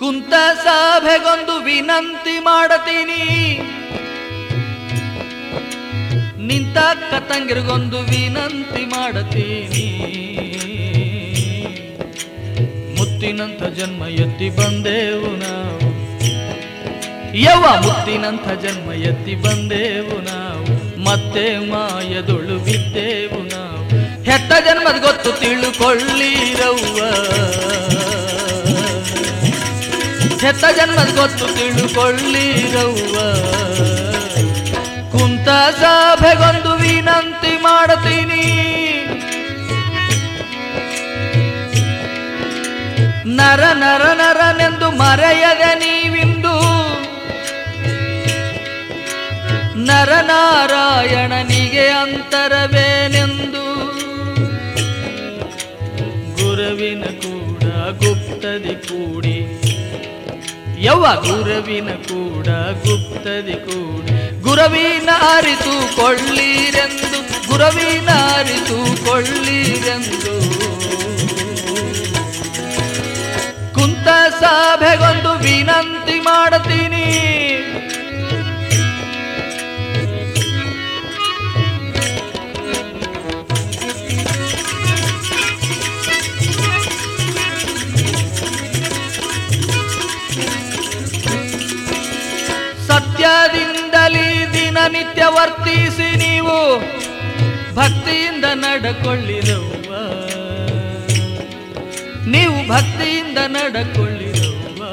ಕುಂತ ಸಭೆಗೊಂದು ವಿನಂತಿ ಮಾಡತೀನಿ ನಿಂತ ಕತಂಗಿರಿಗೊಂದು ವಿನಂತಿ ಮಾಡತೀನಿ ಮುತ್ತಿನಂಥ ಜನ್ಮ ಎತ್ತಿ ಬಂದೆವು ನಾವು ಯವ ಮುತ್ತಿನಂಥ ಜನ್ಮ ಎತ್ತಿ ಬಂದೆವು ನಾವು ಮತ್ತೆ ಮಾಯದೊಳು ಬಿದ್ದೆವು ನಾವು ಹೆತ್ತ ಜನ್ಮದ ಗೊತ್ತು ತಿಳುಕೊಳ್ಳಿರವ್ವ ಹೆತ್ತ ಜನ್ಮದ ಗೊತ್ತು ತಿಳುಕೊಳ್ಳಿರವ್ವ ಕುಂತ ಸಭೆಗೊಂದು ವಿನಂತಿ ಮಾಡತೀನಿ ನರ ನರ ನರನೆಂದು ಮರೆಯದೆ ನೀವಿಂದು ನರನಾರಾಯಣನಿಗೆ ಅಂತರವೇನೆಂದು ಗುರುವಿನ ಕೂಡ ಗುಪ್ತದಿ ಕೂಡಿ ಯವ್ವ ಗುರುವಿನ ಕೂಡ ಗುಪ್ತದಿ ಕೂಡಿ ಗುರವಿನ ಅರಿತು ಕೊಳ್ಳಿರೆಂದು ಗುರವಿನ ಅರಿತು ಕೊಳ್ಳಿರೆಂದು ಕುಂತ ಸಭೆಗೊಂದು ವಿನಂತಿ ಮಾಡತೀನಿ ಸತ್ಯದಿಂದಲೇ ದಿನನಿತ್ಯ ವರ್ತಿಸಿ ನೀವು ಭಕ್ತಿಯಿಂದ ನಡಕೊಳ್ಳಿರವ್ವ ನೀವು ಭಕ್ತಿಯಿಂದ ನಡಕೊಳ್ಳಿರವ್ವ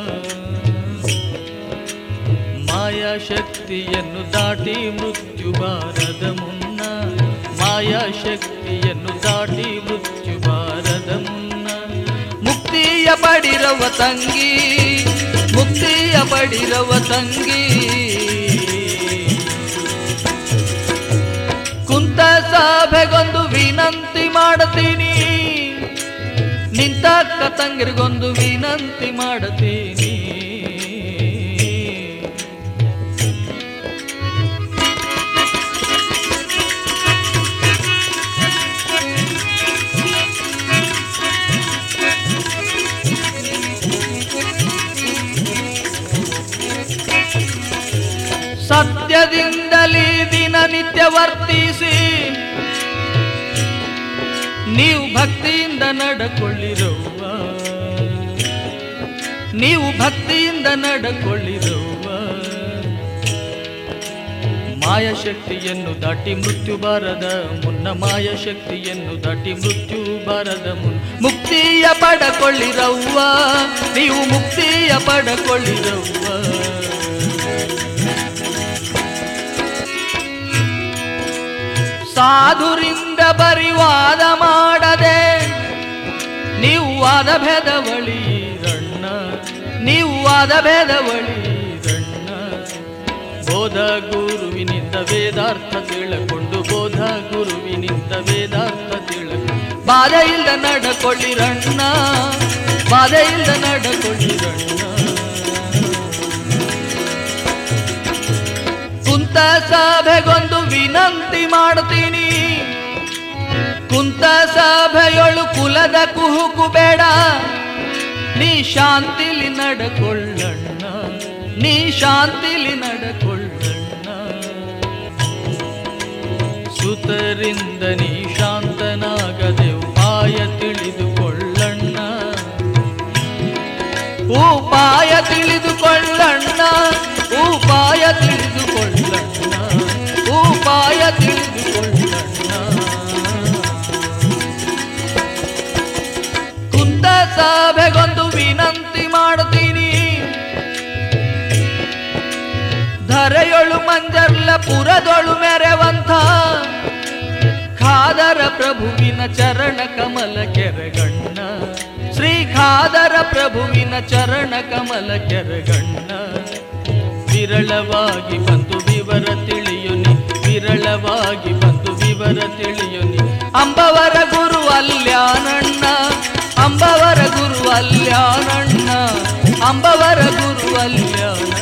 ಮಾಯಾ ಶಕ್ತಿಯನ್ನು ದಾಟಿ ಮೃತ್ಯು ಬಾರದ ಮುನ್ನ ಮಾಯಾ ಶಕ್ತಿಯನ್ನು ದಾಟಿ ಮೃತ್ಯು ಬಾರದ ಮುನ್ನ ಮುಕ್ತಿಯ ಪಡಿರವ ತಂಗಿ ಮುಕ್ತಿಯ ಪಡಿರವ ತಂಗಿ ಕುಂತ ಸಭೆಗೊಂದು ವಿನಂತಿ ಮಾಡತೀನಿ ನಿಂತ ಕತಂಗಿರಿಗೊಂದು ವಿನಂತಿ ಮಾಡತೀನಿ ಸತ್ಯದಿಂದಲೇ ದಿನನಿತ್ಯ ವರ್ತಿಸಿ ನೀವು ಭಕ್ತಿಯಿಂದ ನಡಕೊಳ್ಳಿರವ್ವ ನೀವು ಭಕ್ತಿಯಿಂದ ನಡಕೊಳ್ಳಿರವ್ವ ಮಾಯಶಕ್ತಿಯನ್ನು ದಾಟಿ ಮೃತ್ಯು ಬಾರದ ಮುನ್ನ ಮಾಯಶಕ್ತಿಯನ್ನು ದಾಟಿ ಮೃತ್ಯು ಬಾರದ ಮುನ್ನ ಮುಕ್ತಿಯ ಪಡಕೊಳ್ಳಿರವ್ವ ನೀವು ಮುಕ್ತಿಯ ಪಡಕೊಳ್ಳಿರವ್ವ ಸಾಧುರಿಂದ ಬರಿ ವಾದ ಮಾಡದೆ ನೀವು ವಾದ ಭೇದವಳಿರಣ್ಣ ನೀವು ವಾದ ಭೇದವಳಿರಣ್ಣ ಬೋಧ ಗುರುವಿನಿಂದ ವೇದಾರ್ಥ ತಿಳಕೊಂಡು ಬೋಧ ಗುರುವಿನಿಂದ ವೇದಾರ್ಥ ತಿಳಕೊಂಡು ಬಾಧೆಯಿಂದ ನಡಕೊಳ್ಳಿರಣ್ಣ ಬಾಧೆಯಿಂದ ನಡಕೊಳ್ಳಿರಣ್ಣ ಕುಂತ ಸಭೆಗೊಂದು ವಿನಂತಿ ಮಾಡ್ತೀನಿ ಕುಂತ ಸಭೆಯೊಳು ಕುಲದ ಕುಹುಕು ಬೇಡ ನೀ ಶಾಂತಿಲಿ ನಡಕೊಳ್ಳಣ್ಣ ನೀ ಶಾಂತಿಲಿ ನಡಕೊಳ್ಳಣ್ಣ ಸುತರಿಂದ ನೀ ಶಾಂತನಾಗದೆ ಉಪಾಯ ತಿಳಿದುಕೊಳ್ಳಣ್ಣ ಉಪಾಯ ತಿಳಿದುಕೊಳ್ಳಣ್ಣ ಉಪಾಯ ತಿಳಿದುಕೊಳ್ಳಣ್ಣ ಉಪಾಯ ತಿಳಿದುಕೊಳ್ಳಣ್ಣ ಕುಂತ ಸಭೆಗೊಂದು ವಿನಂತಿ ಮಾಡ್ತೀನಿ ಧರೆಯೊಳು ಮಂಜರ್ಲ ಪುರದೊಳು ಮೆರೆವಂಥ ಖಾದರ ಪ್ರಭುವಿನ ಚರಣ ಕಮಲ ಕೆರಗಣ್ಣ ಶ್ರೀ ಖಾದರ ಪ್ರಭುವಿನ ಚರಣ ಕಮಲ ಕೆರಗಣ್ಣ ವಿರಳವಾಗಿ ಬಂದು ವಿವರ ತಿಳಿಯುನಿ ವಿರಳವಾಗಿ ಬಂದು ವಿವರ ತಿಳಿಯುನಿ ಅಂಬವರ ಗುರು ಅಲ್ಯಾನಣ್ಣ ಅಂಬವರ ಗುರು ಅಲ್ಯಾನಣ್ಣ ಅಂಬವರ ಗುರು ಅಲ್ಯಾನಣ್ಣ